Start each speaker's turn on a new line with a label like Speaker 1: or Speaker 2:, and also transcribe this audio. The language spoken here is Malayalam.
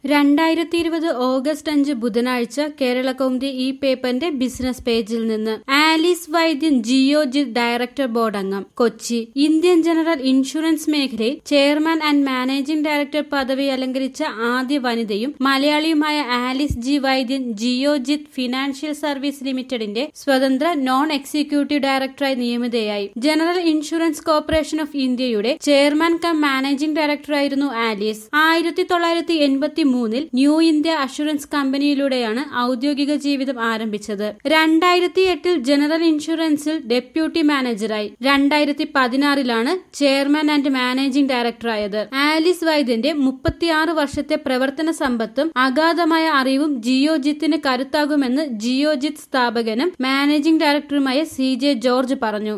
Speaker 1: രണ്ടായിരത്തി ഇരുപത് ഓഗസ്റ്റ് അഞ്ച് ബുധനാഴ്ച കേരള കൗമുദി ഈ പേപ്പറിന്റെ ബിസിനസ് പേജിൽ നിന്ന് ആലീസ് വൈദ്യൻ ജിയോജിത് ഡയറക്ടർ ബോർഡ് അംഗം കൊച്ചി ഇന്ത്യൻ ജനറൽ ഇൻഷുറൻസ് മേഖലയിൽ ചെയർമാൻ ആൻഡ് മാനേജിംഗ് ഡയറക്ടർ പദവി അലങ്കരിച്ച ആദ്യ വനിതയും മലയാളിയുമായ ആലിസ് ജി വൈദ്യൻ ജിയോജിത് ഫിനാൻഷ്യൽ സർവീസ് ലിമിറ്റഡിന്റെ സ്വതന്ത്ര നോൺ എക്സിക്യൂട്ടീവ് ഡയറക്ടറായി നിയമിതയായി ജനറൽ ഇൻഷുറൻസ് കോർപ്പറേഷൻ ഓഫ് ഇന്ത്യയുടെ ചെയർമാൻ കം മാനേജിംഗ് ഡയറക്ടറായിരുന്നു ആലീസ് ആയിരത്തി തൊള്ളായിരത്തി എൺപത്തി മൂന്നിൽ ന്യൂ ഇന്ത്യ അഷുറൻസ് കമ്പനിയിലൂടെയാണ് ഔദ്യോഗിക ജീവിതം ആരംഭിച്ചത് രണ്ടായിരത്തി എട്ടിൽ ജനറൽ ഇൻഷുറൻസിൽ ഡെപ്യൂട്ടി മാനേജറായി രണ്ടായിരത്തി പതിനാറിലാണ് ചെയർമാൻ ആൻഡ് മാനേജിംഗ് ഡയറക്ടറായത് ആലിസ് വൈദ്യന്റെ മുപ്പത്തിയാറ് വർഷത്തെ പ്രവർത്തന സമ്പത്തും അഗാധമായ അറിവും ജിയോജിത്തിന് കരുത്താകുമെന്ന് ജിയോജിത് സ്ഥാപകനും മാനേജിംഗ് ഡയറക്ടറുമായ സി ജെ ജോർജ് പറഞ്ഞു